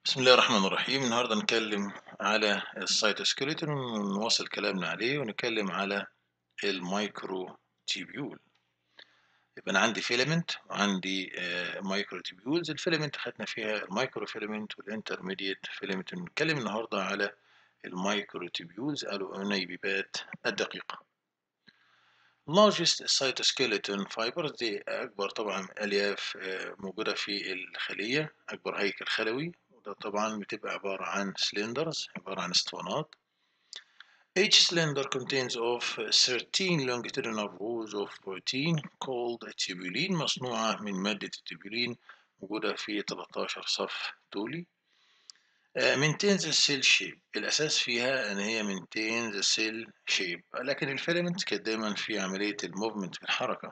بسم الله الرحمن الرحيم النهاردة نتكلم على السيتوسكيلتون ونواصل كلامنا عليه ونتكلم على المايكرو تيبيول يبقى أنا عندي فيلامنت وعندي مايكرو تيبيولز الفيلامنت خدنا فيها المايكرو فيلامنت والانترميديت فيلامنت نتكلم النهاردة على المايكرو تيبيولز أو الأنيبيبات الدقيقة largest cytoskeleton fibers دي أكبر طبعا ألياف موجودة في الخلية أكبر هيكل خلوي وده طبعا بتبقى عبارة عن cylinders عبارة عن اسطوانات Each cylinder contains of 13 longitudinal rows of protein called tubulin مصنوعة من مادة التبولين موجودة في 13 صف طولي maintains the cell shape الأساس فيها أن هي maintains the cell shape لكن الفيلامنت كانت دايما في عملية الموفمنت في الحركة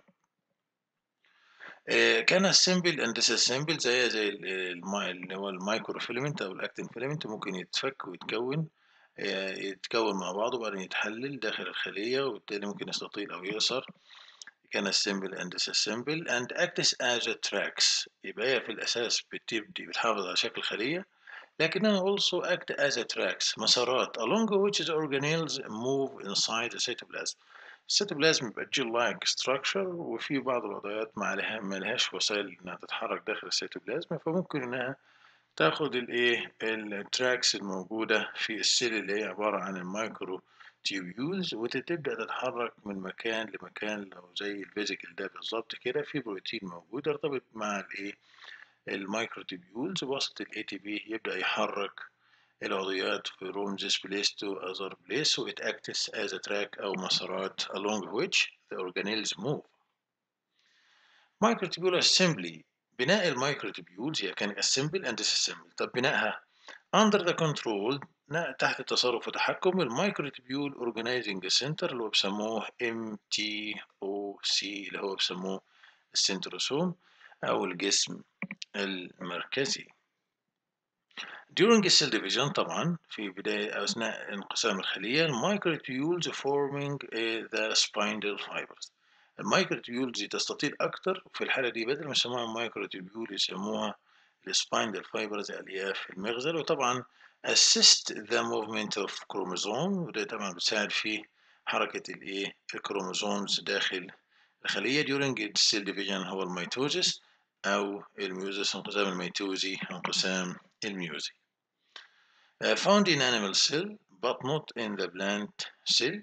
كان السيمبل اند سيمبل زي زي اللي هو المايكرو فيلامنت أو الأكتين فيلامنت ممكن يتفك ويتكون يتكون مع بعضه وبعدين يتحلل داخل الخلية وبالتالي ممكن يستطيل أو يقصر كان السيمبل اند سيمبل and acts as a tracks يبقى هي في الأساس بتبدي بتحافظ على شكل الخلية لكنها also act as a tracks مسارات along which the organelles move inside the cytoplasm السيتوبلازم بيبقى جيل لايك ستراكشر وفي بعض الوضعيات ما لها ما لهاش وسائل انها تتحرك داخل السيتوبلازم فممكن انها تاخد الايه التراكس الموجودة في السيل اللي هي عبارة عن المايكرو تيبيولز وتبدأ تتحرك من مكان لمكان لو زي الفيزيكال ده بالظبط كده في بروتين موجود يرتبط مع الايه المايكرو تيبيولز وسط الاي تي بي يبدأ يحرك العضويات from this place to other place so it acts as a track أو مسارات along which the organelles move. Microtubular assembly بناء المايكروتوبيولز هي كان assemble and disassemble طب بنائها under the control تحت تصرف وتحكم المايكروتوبيول organizing center اللي هو بيسموه MTOC اللي هو بيسموه السنتروسوم أو الجسم المركزي. During cell division طبعا في بداية أثناء انقسام الخلية المايكروتيولز forming the spindle fibers المايكروتيولز تستطيل أكتر في الحالة دي بدل ما يسموها مايكروتيول يسموها السبايندل فايبرز ألياف المغزل وطبعا assist the movement of chromosome وده طبعا بتساعد في حركة الإيه الكروموزومز داخل الخلية during cell division هو الميتوزيس أو الميوزيس انقسام الميتوزي انقسام الميوزي Uh, found in animal cell but not in the plant cell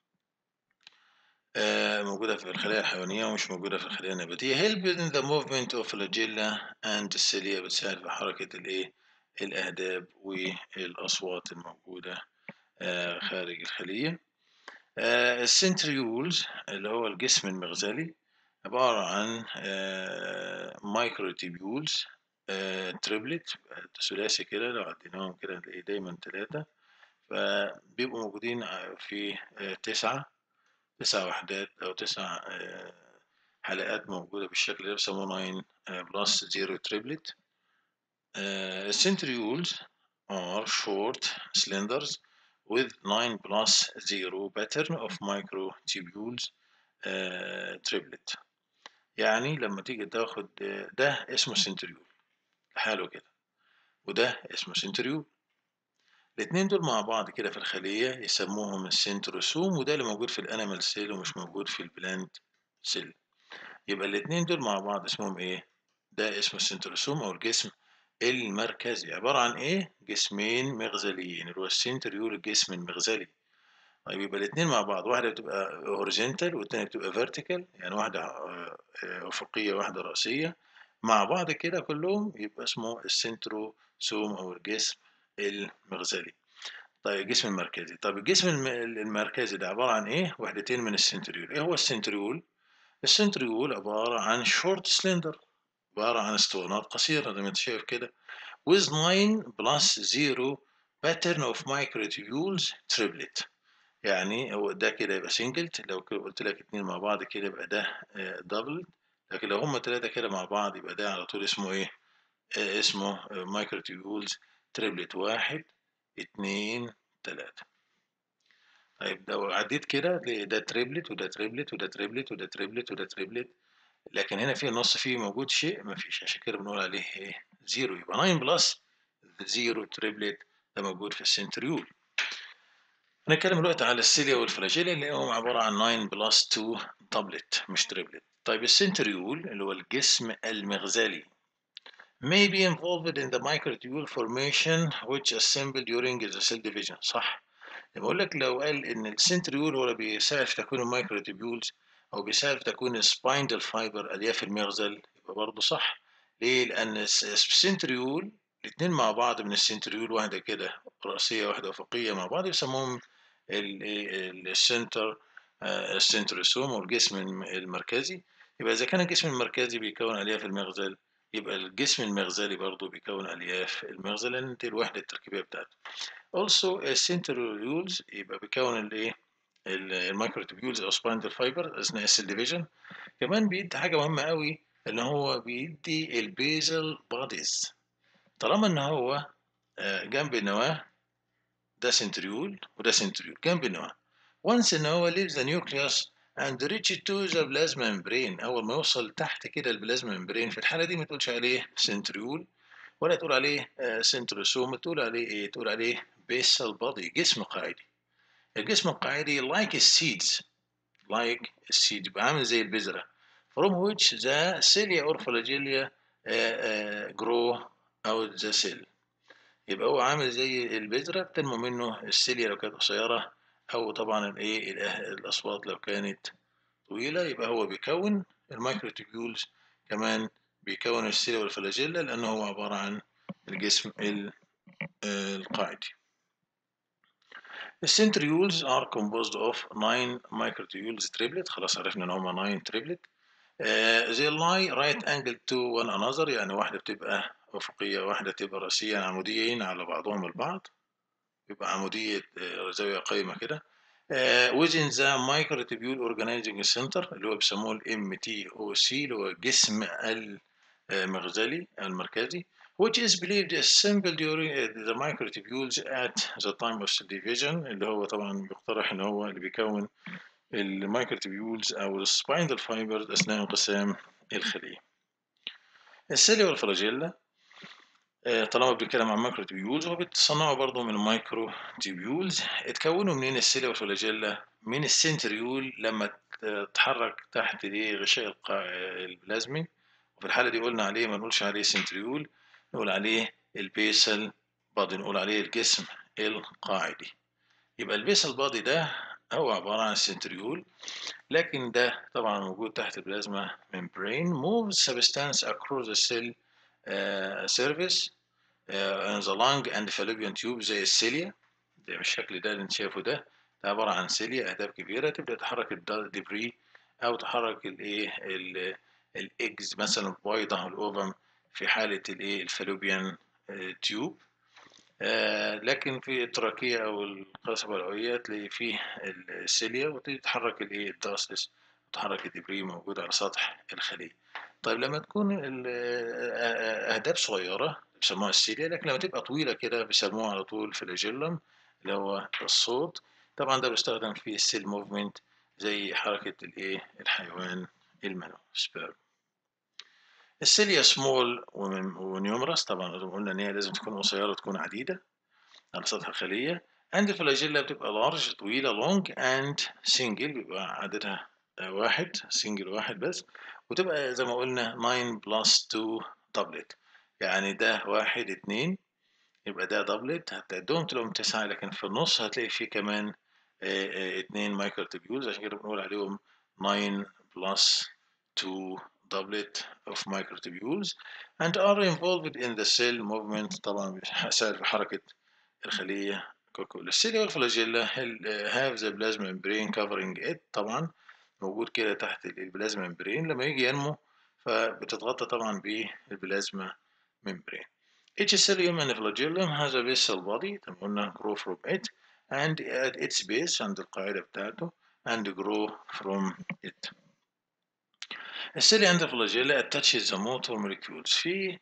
uh, موجودة في الخلايا الحيوانية ومش موجودة في الخلايا النباتية help in the movement of flagella and cilia بتساعد في حركة الايه الأهداب والأصوات الموجودة uh, خارج الخلية السنتريولز اللي هو الجسم المغزلي عبارة عن مايكروتيبيولز تريبلت ثلاثي كده لو عديناهم كده نلاقي دايما ثلاثة فبيبقوا موجودين في تسعة تسع وحدات أو تسع حلقات موجودة بالشكل ده بيسموه 9 بلس 0 تريبلت centrioles are short cylinders with 9 plus 0 pattern of microtubules uh, triplet يعني لما تيجي تاخد ده اسمه سنتريول لحاله كده وده اسمه سنتريول الاتنين دول مع بعض كده في الخلية يسموهم السنتروسوم وده اللي موجود في الانيمال سيل ومش موجود في البلانت سيل يبقى الاتنين دول مع بعض اسمهم ايه ده اسمه السنتروسوم او الجسم المركزي عبارة عن ايه جسمين مغزليين اللي هو السنتريول الجسم المغزلي طيب يبقى الاتنين مع بعض واحدة بتبقى هوريزونتال والتانية بتبقى فيرتيكال يعني واحدة أفقية واحدة رأسية مع بعض كده كلهم يبقى اسمه السنتروسوم أو الجسم المغزلي طيب الجسم المركزي طيب الجسم المركزي ده عبارة عن إيه؟ وحدتين من السنتريول إيه هو السنتريول؟ السنتريول عبارة عن شورت سلندر عبارة عن اسطوانات قصيرة زي ما أنت شايف كده with 9 plus 0 pattern of microtubules triplet يعني هو ده كده يبقى سنجلت لو قلت لك اتنين مع بعض كده يبقى ده دبل لكن لو هما تلاتة كده مع بعض يبقى ده على طول اسمه ايه آه اسمه مايكرو تيبولز تريبلت واحد اتنين تلاتة طيب لو عديت كده ده تريبلت وده تريبلت وده تريبلت وده تريبلت وده تريبلت لكن هنا في النص فيه موجود شيء مفيش عشان كده بنقول عليه ايه زيرو يبقى 9 بلس zero triplet ده موجود في السنتريول هنتكلم دلوقتي على السيليا والفلاجيلا اللي هم عبارة عن 9 بلس 2 دبلت مش تريبلت طيب السنتريول اللي هو الجسم المغزلي may be involved in the microtubule formation which assemble during the cell division صح بقول لك لو قال ان السنتريول هو اللي بيساعد في تكوين المايكروتوبيولز او بيساعد في تكوين السبايندل فايبر الياف المغزل يبقى برضه صح ليه لان السنتريول الاثنين مع بعض من السنتريول واحده كده راسيه واحده افقيه مع بعض يسموهم السنتر السنتروسوم او الجسم المركزي يبقى اذا كان الجسم المركزي بيكون الياف المغزل يبقى الجسم المغزلي برضه بيكون الياف المغزل لان دي الوحده التركيبيه بتاعته also السنتريولز يبقى بيكون الايه المايكروتوبيولز او سبايندل فايبر اثناء السيل ديفيجن كمان بيدي حاجه مهمه قوي ان هو بيدي البيزل بوديز طالما ان هو جنب النواه ده سنتريول وده سنتريول جنب النواه once ان هو leaves the nucleus and reach to the plasma membrane اول ما يوصل تحت كده البلازما ممبرين في الحاله دي ما تقولش عليه سنتريول ولا تقول عليه سنتروسوم تقول عليه ايه تقول عليه بيسال بادي جسم قاعدي الجسم القاعدي like السيدز like السيد يبقى عامل زي البذره from which the cilia or flagellae uh, uh, grow out the cell يبقى هو عامل زي البذره بتنمو منه السيليا لو كانت قصيره او طبعا الايه الاصوات لو كانت طويله يبقى هو بيكون المايكروتوبيولز كمان بيكون السيليا والفلاجيلا لانه هو عباره عن الجسم القاعدي السنتريولز are composed of 9 microtubules triplet خلاص عرفنا ان هما 9 triplet uh, they lie right angled to one another يعني واحدة بتبقى أفقية واحدة تبقى رأسية عموديين على بعضهم البعض يبقى عمودية زاوية قايمة كده uh, within the microtubule organizing center اللي هو بيسموه ال MTOC اللي هو الجسم المغزلي المركزي which is believed assembled during the microtubules at the time of cell division اللي هو طبعا بيقترح ان هو اللي بيكون المايكروتوبيولز او السبايندل فايبرز اثناء انقسام الخليه السيليا والفلاجيلا طالما بنتكلم عن مايكروتوبيولز هو بيتصنعوا برضه من المايكروتوبيولز اتكونوا منين السيليا والفلاجيلا من السنتريول لما تتحرك تحت غشاء البلازمي وفي الحاله دي قلنا عليه ما نقولش عليه سنتريول نقول عليه البيسل بادي نقول عليه الجسم القاعدي يبقى البيسل بادي ده هو عبارة عن السنتريول لكن ده طبعا موجود تحت البلازما membrane moves substance across the cell uh, surface uh, in the lung and fallopian tube زي السيليا ده بالشكل ده اللي انت شايفه ده ده عبارة عن سيليا أهداف كبيرة تبدأ تحرك الدبري أو تحرك الإيه الإجز مثلا البويضة أو الأوفم في حالة الإيه الفالوبيان تيوب آه لكن في التراكية أو القصبة العلوية تلاقي فيه السيليا وتتحرك الإيه الداسلس وتحرك الدبري موجود على سطح الخلية طيب لما تكون أهداف صغيرة بيسموها السيليا لكن لما تبقى طويلة كده بيسموها على طول فلاجيلم اللي هو الصوت طبعا ده بيستخدم في السيل موفمنت زي حركة الإيه الحيوان المنوي سبيرم السيليا سمول ونيومرس طبعا قلنا ان هي لازم تكون قصيره تكون عديده على سطح الخليه عند الفلاجيلا بتبقى لارج طويله لونج اند سنجل بيبقى عددها واحد سنجل واحد بس وتبقى زي ما قلنا 9 بلس 2 دبلت يعني ده واحد اتنين يبقى ده دبلت هتعدهم تلاقيهم تسعة لكن في النص هتلاقي فيه كمان اه اه اتنين مايكروتوبيولز عشان كده بنقول عليهم 9 بلس 2 doublet of microtubules and are involved in the cell movement طبعا بيساعد في حركة الخلية ككل السيليا والفلاجيلا have the plasma membrane covering it طبعا موجود كده تحت البلازما membrane لما يجي ينمو فبتتغطى طبعا بالبلازما membrane each cilium and flagellum has a basal body طبعا قلنا grow from it and at its base عند القاعدة بتاعته and grow from it السيليا عند الفلاجيلا attaches the motor molecules في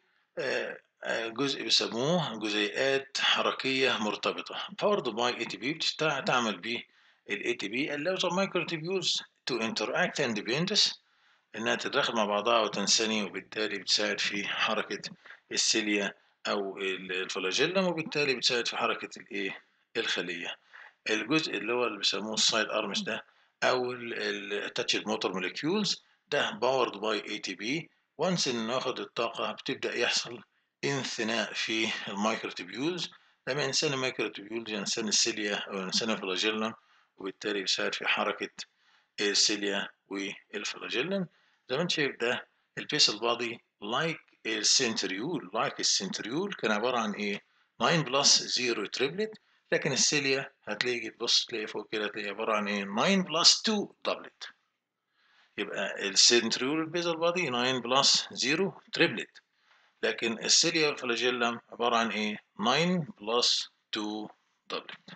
جزء بيسموه جزيئات حركية مرتبطة powered by ATP تعمل به ال ATP allows the microtubules to interact independence إنها تتداخل مع بعضها وتنثني وبالتالي بتساعد في حركة السيليا أو ال الفلاجيلم وبالتالي بتساعد في حركة الإيه الخلية. الجزء اللي هو اللي بيسموه الside arms ده أو ال ال attached motor molecules ده powered by ATP once إنه واخد الطاقة بتبدأ يحصل انثناء في المايكروتوبيولز لما إنسان المايكروتوبيولز إنسان السيليا أو إنسان الفلاجيلم وبالتالي بيساعد في حركة السيليا والفلاجيلم زي ما أنت شايف ده البيسل بادي لايك السنتريول لايك السنتريول كان عبارة عن إيه 9 بلس 0 تريبلت لكن السيليا هتلاقي تبص تلاقي فوق كده هتلاقي عبارة عن إيه 9 بلس 2 دبلت يبقى السنتريول البيزل بادي 9 بلس 0 تريبلت لكن السيليا والفلاجيلم عبارة عن إيه 9 بلس 2 دبلت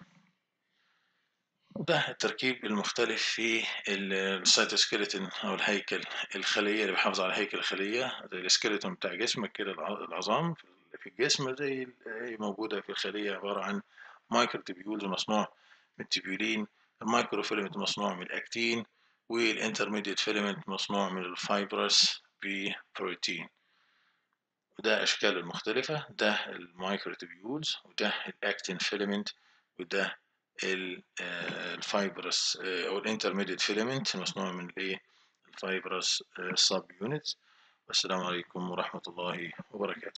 وده التركيب المختلف في السيتوسكيلتون أو الهيكل الخلية اللي بيحافظ على هيكل الخلية زي السكيلتون بتاع جسمك كده العظام في الجسم زي موجودة في الخلية عبارة عن مايكرو تبيولز مصنوع من التبيولين المايكرو فيلمنت مصنوع من الأكتين والانترميديت فيلمنت مصنوع من الفايبرس ببروتين وده أشكاله المختلفة ده المايكرو تبيولز وده الأكتين فيلمنت وده الفايبرس أو الانترميديت فيلمنت مصنوع من الإيه الفايبرس سب يونتس والسلام عليكم ورحمة الله وبركاته